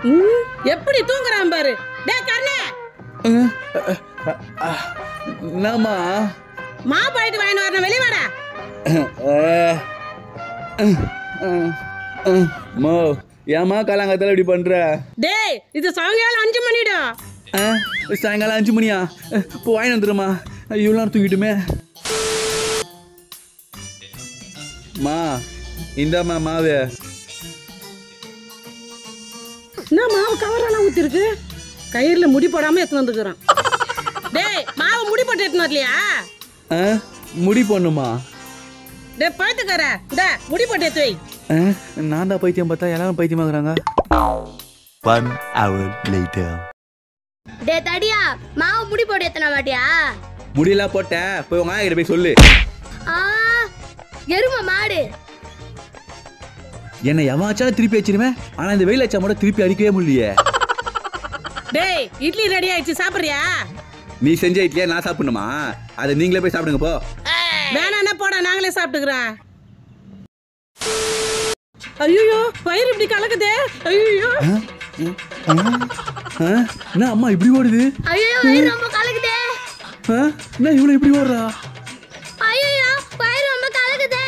ம், எப்படி தூங்குறான் பாரு டே கண்ணே என்னம்மா மா போயிட்டு வாங்கிட்டு வரணும் வெளிய வாடா மோ ஏம்மா காலாங்கத்தில் இப்படி பண்ற டேய் இது சாயங்காலம் அஞ்சு மணிடா ஆ, சாயங்காலம் அஞ்சு மணியா இப்போ வாங்கி வந்துடுமா இவ்வளோ நேரம் தூங்கிட்டுமே மா இந்தாம்மா மாவு என்ன மாவு கவரெல்லாம் ஊத்திருக்கு கயிறுல முடி போடாம எடுத்துன்னு வந்துக்கிறான் டேய் மாவு முடி போட்டு எடுத்துன்னு வரலையா ஆ முடி போடணுமா டேய் பழுத்துக்கார இந்த முடி போட்டு எடுத்து வை ஆ, நான் தான் பைத்தியம் பார்த்தா எல்லாரும் பைத்தியமாகறாங்க One hour later. டே தடியா மாவு முடி போட்டு எத்தனை மாட்டியா முடியெல்லாம் போட்டேன் போய் உங்க ஆயா கிட்ட போய் சொல்லு ஆ எரும மாடு என்னை எவாச்சாலும் திருப்பி வச்சிருவேன் ஆனா இந்த வெயில் அச்சா மட்டும் திருப்பி அடிக்கவே முடியலையே டேய் இட்லி ரெடி ஆயிடுச்சு சாப்பிடுறியா நீ செஞ்ச இட்லியா நான் சாப்பிடணுமா அதை நீங்களே போய் சாப்பிடுங்க போ வேணாண்ணா போடா நாங்களே சாப்பிட்டுக்கிறோம் ஐயோ வயிறு இப்படி கலக்குதே ஐயோ ஆ? என்ன அம்மா இப்படி ஓடுது ஐயோ வயிறு ரொம்ப கலக்குதே ஆ? என்ன இவ்வளோ இப்படி ஓடுறா ஐயோ வயிறு ரொம்ப கலக்குதே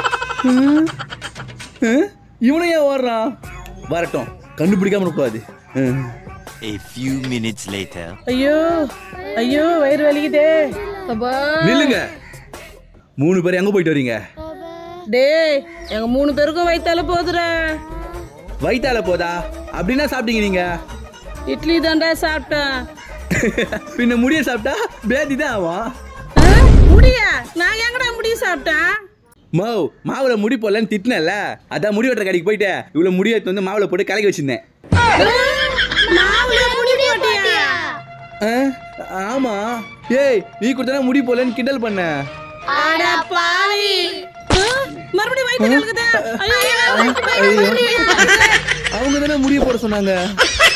ஆ? இவனும் ஏன் ஓடுறான் வரட்டும் கண்டுபிடிக்காம இருக்கக்கூடாது ஆ. A few minutes later. ஐயோ ஐயோ வயிறு வலிக்குதே அப்பா நில்லுங்க மூணு பேர் எங்க போயிட்டு வரீங்க டேய் எங்க மூணு பேருக்கும் வயித்தால போதுடா வயித்தால போதா அப்படின்னா சாப்பிட்டீங்க நீங்க இட்லி தாண்டா சாப்பிட்டேன் பின்ன முடிய சாப்பிட்டா பேதி தான் ஆகும் ஆ? முடியா நான் எங்கடா முடி சாப்பிட்டேன் மோ மாவுல முடி போடலன்னு திட்டினல அதான் முடி வெட்டுற கடைக்கு போயிட்டு இவ்வளவு முடிய எடுத்து வந்து மாவுல போட்டு கலக்கி வச்சிருந்தேன் மாவுல முடி போட்டியா ஆ? ஆமா ஏய் நீ கொடுத்தா முடி போடலன்னு கிண்டல் பண்ண அட பாவி ஆ? மறுபடியும் வயித்து கலக்குதே ஐயோ அவங்க தானே முடிய போட சொன்னாங்க